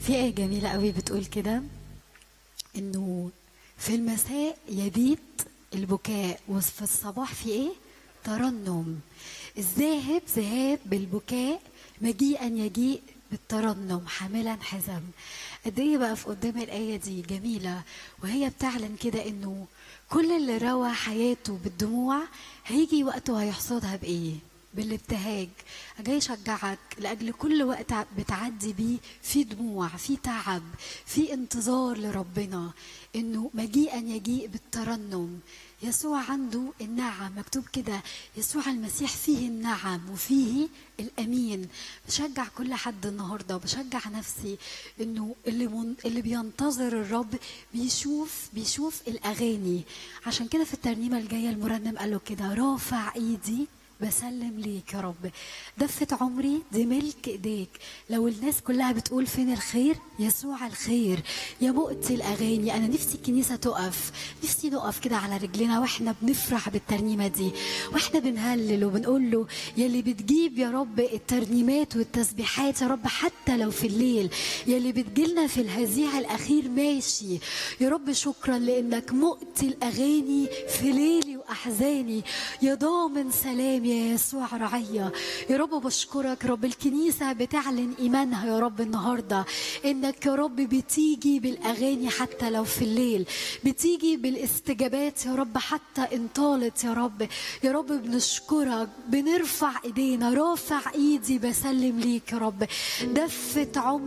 في آية جميلة قوي بتقول كده إنه في المساء يبيت البكاء وفي الصباح في إيه؟ ترنم الذاهب ذهاب بالبكاء مجيئا يجيء بالترنم حاملا حزم قد ايه بقى في قدام الآية دي جميلة وهي بتعلن كده إنه كل اللي روى حياته بالدموع هيجي وقته هيحصدها بإيه؟ بالابتهاج جاي اشجعك لاجل كل وقت بتعدي بيه في دموع في تعب في انتظار لربنا انه مجيئا يجيء بالترنم يسوع عنده النعم مكتوب كده يسوع المسيح فيه النعم وفيه الامين بشجع كل حد النهارده وبشجع نفسي انه اللي من اللي بينتظر الرب بيشوف بيشوف الاغاني عشان كده في الترنيمه الجايه المرنم قال له كده رافع ايدي بسلم ليك يا رب دفة عمري دي ملك ايديك لو الناس كلها بتقول فين الخير يسوع الخير يا مؤتي الاغاني انا نفسي الكنيسه تقف نفسي نقف كده على رجلنا واحنا بنفرح بالترنيمه دي واحنا بنهلل وبنقول له يا اللي بتجيب يا رب الترنيمات والتسبيحات يا رب حتى لو في الليل يا اللي بتجيلنا في الهزيع الاخير ماشي يا رب شكرا لانك مؤتي الاغاني في ليلي واحزاني يا ضامن سلامي يا يسوع رعية يا رب بشكرك رب الكنيسة بتعلن إيمانها يا رب النهاردة إنك يا رب بتيجي بالأغاني حتى لو في الليل بتيجي بالاستجابات يا رب حتى إن طالت يا رب يا رب بنشكرك بنرفع إيدينا رافع إيدي بسلم ليك يا رب دفة عمر